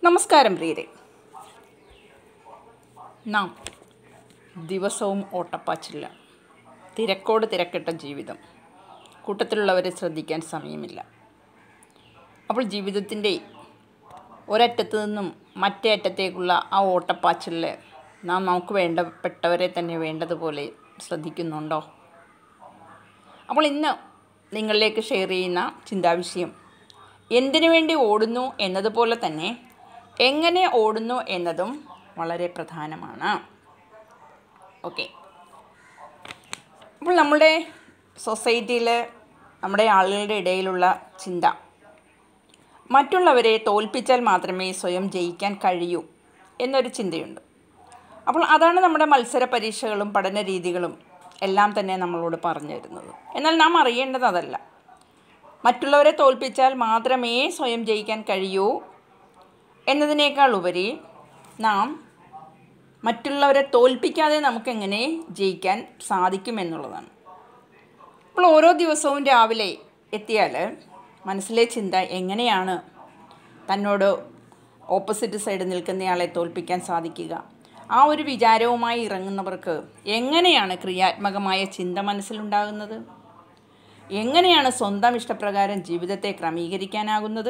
നമസ്കാരം പ്രിയരെ നാം ദിവസവും ഓട്ടപ്പാച്ചില്ല തിരക്കോട് തിരക്കിട്ട ജീവിതം കൂട്ടത്തിലുള്ളവരെ ശ്രദ്ധിക്കാൻ സമയമില്ല അപ്പോൾ ജീവിതത്തിൻ്റെ ഒരറ്റത്ത് നിന്നും മറ്റേ അറ്റത്തേക്കുള്ള ആ ഓട്ടപ്പാച്ചിലിൽ നാം നമുക്ക് വേണ്ടപ്പെട്ടവരെ തന്നെ വേണ്ടതുപോലെ ശ്രദ്ധിക്കുന്നുണ്ടോ അപ്പോൾ ഇന്ന് നിങ്ങളിലേക്ക് ഷെയർ ചെയ്യുന്ന ചിന്താവിഷയം എന്തിനു വേണ്ടി ഓടുന്നു എന്നതുപോലെ തന്നെ എങ്ങനെ ഓടുന്നു എന്നതും വളരെ പ്രധാനമാണ് ഓക്കെ അപ്പോൾ നമ്മുടെ സൊസൈറ്റിയിൽ നമ്മുടെ ആളുകളുടെ ഇടയിലുള്ള ചിന്ത മറ്റുള്ളവരെ തോൽപ്പിച്ചാൽ മാത്രമേ സ്വയം ജയിക്കാൻ കഴിയൂ എന്നൊരു ചിന്തയുണ്ട് അപ്പോൾ അതാണ് നമ്മുടെ മത്സര പരീക്ഷകളും പഠന രീതികളും എല്ലാം തന്നെ നമ്മളോട് പറഞ്ഞു തരുന്നത് എന്നാൽ നാം അറിയേണ്ടത് അതല്ല മറ്റുള്ളവരെ തോൽപ്പിച്ചാൽ മാത്രമേ സ്വയം ജയിക്കാൻ കഴിയൂ എന്നതിനേക്കാൾ ഉപരി നാം മറ്റുള്ളവരെ തോൽപ്പിക്കാതെ നമുക്കെങ്ങനെ ജയിക്കാൻ സാധിക്കുമെന്നുള്ളതാണ് അപ്പോൾ ഓരോ ദിവസവും രാവിലെ എത്തിയാൽ മനസ്സിലെ ചിന്ത എങ്ങനെയാണ് തന്നോട് ഓപ്പോസിറ്റ് സൈഡ് നിൽക്കുന്നയാളെ തോൽപ്പിക്കാൻ സാധിക്കുക ആ ഒരു വിചാരവുമായി ഇറങ്ങുന്നവർക്ക് എങ്ങനെയാണ് ക്രിയാത്മകമായ ചിന്ത മനസ്സിലുണ്ടാകുന്നത് എങ്ങനെയാണ് സ്വന്തം ഇഷ്ടപ്രകാരം ജീവിതത്തെ ക്രമീകരിക്കാനാകുന്നത്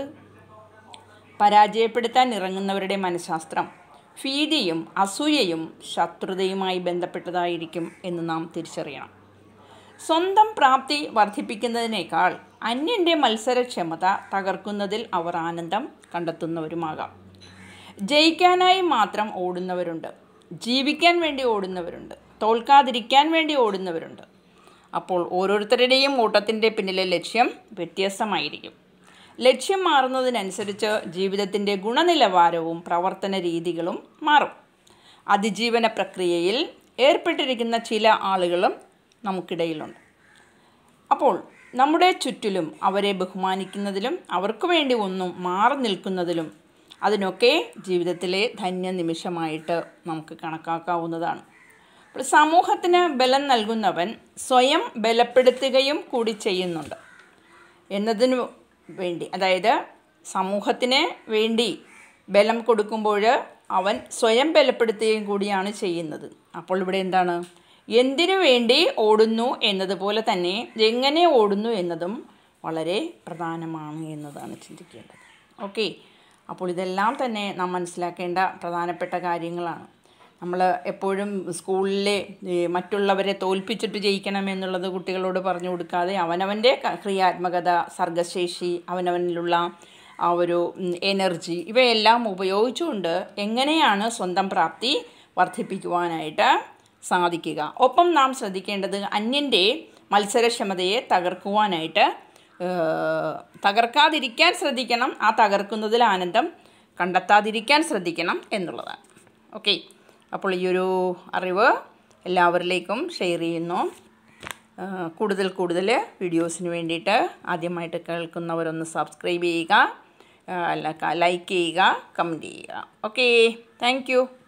പരാജയപ്പെടുത്താൻ ഇറങ്ങുന്നവരുടെ മനഃശാസ്ത്രം ഭീതിയും അസൂയയും ശത്രുതയുമായി ബന്ധപ്പെട്ടതായിരിക്കും എന്ന് നാം തിരിച്ചറിയണം സ്വന്തം പ്രാപ്തി വർദ്ധിപ്പിക്കുന്നതിനേക്കാൾ അന്യൻ്റെ മത്സരക്ഷമത തകർക്കുന്നതിൽ അവർ ആനന്ദം കണ്ടെത്തുന്നവരുമാകാം ജയിക്കാനായി മാത്രം ഓടുന്നവരുണ്ട് ജീവിക്കാൻ വേണ്ടി ഓടുന്നവരുണ്ട് തോൽക്കാതിരിക്കാൻ വേണ്ടി ഓടുന്നവരുണ്ട് അപ്പോൾ ഓരോരുത്തരുടെയും ഓട്ടത്തിൻ്റെ പിന്നിലെ ലക്ഷ്യം വ്യത്യസ്തമായിരിക്കും ലക്ഷ്യം മാറുന്നതിനനുസരിച്ച് ജീവിതത്തിൻ്റെ ഗുണനിലവാരവും പ്രവർത്തന രീതികളും മാറും അതിജീവന പ്രക്രിയയിൽ ഏർപ്പെട്ടിരിക്കുന്ന ചില ആളുകളും നമുക്കിടയിലുണ്ട് അപ്പോൾ നമ്മുടെ ചുറ്റിലും അവരെ ബഹുമാനിക്കുന്നതിലും അവർക്ക് വേണ്ടി ഒന്നും മാറി നിൽക്കുന്നതിലും അതിനൊക്കെ ജീവിതത്തിലെ ധന്യ നിമിഷമായിട്ട് നമുക്ക് കണക്കാക്കാവുന്നതാണ് അപ്പോൾ സമൂഹത്തിന് ബലം നൽകുന്നവൻ സ്വയം ബലപ്പെടുത്തുകയും കൂടി ചെയ്യുന്നുണ്ട് എന്നതിനു വേണ്ടി അതായത് സമൂഹത്തിന് വേണ്ടി ബലം കൊടുക്കുമ്പോൾ അവൻ സ്വയം ബലപ്പെടുത്തുകയും കൂടിയാണ് ചെയ്യുന്നത് അപ്പോൾ ഇവിടെ എന്താണ് എന്തിനു വേണ്ടി ഓടുന്നു എന്നതുപോലെ തന്നെ എങ്ങനെ ഓടുന്നു എന്നതും വളരെ പ്രധാനമാണ് എന്നതാണ് ചിന്തിക്കേണ്ടത് ഓക്കെ അപ്പോൾ ഇതെല്ലാം തന്നെ നാം മനസ്സിലാക്കേണ്ട പ്രധാനപ്പെട്ട കാര്യങ്ങളാണ് നമ്മൾ എപ്പോഴും സ്കൂളിലെ മറ്റുള്ളവരെ തോൽപ്പിച്ചിട്ട് ജയിക്കണം എന്നുള്ളത് കുട്ടികളോട് പറഞ്ഞു കൊടുക്കാതെ അവനവൻ്റെ ക്രിയാത്മകത സർഗശേഷി അവനവനിലുള്ള ആ ഒരു എനർജി ഇവയെല്ലാം ഉപയോഗിച്ചുകൊണ്ട് എങ്ങനെയാണ് സ്വന്തം പ്രാപ്തി വർദ്ധിപ്പിക്കുവാനായിട്ട് സാധിക്കുക ഒപ്പം നാം ശ്രദ്ധിക്കേണ്ടത് അന്യൻ്റെ മത്സരക്ഷമതയെ തകർക്കുവാനായിട്ട് തകർക്കാതിരിക്കാൻ ശ്രദ്ധിക്കണം ആ തകർക്കുന്നതിൽ ആനന്ദം കണ്ടെത്താതിരിക്കാൻ ശ്രദ്ധിക്കണം എന്നുള്ളതാണ് ഓക്കെ അപ്പോൾ ഈ ഒരു അറിവ് എല്ലാവരിലേക്കും ഷെയർ ചെയ്യുന്നു കൂടുതൽ കൂടുതൽ വീഡിയോസിന് വേണ്ടിയിട്ട് ആദ്യമായിട്ട് കേൾക്കുന്നവരൊന്ന് സബ്സ്ക്രൈബ് ചെയ്യുക ലൈക്ക് ചെയ്യുക കമൻറ്റ് ചെയ്യുക ഓക്കെ താങ്ക്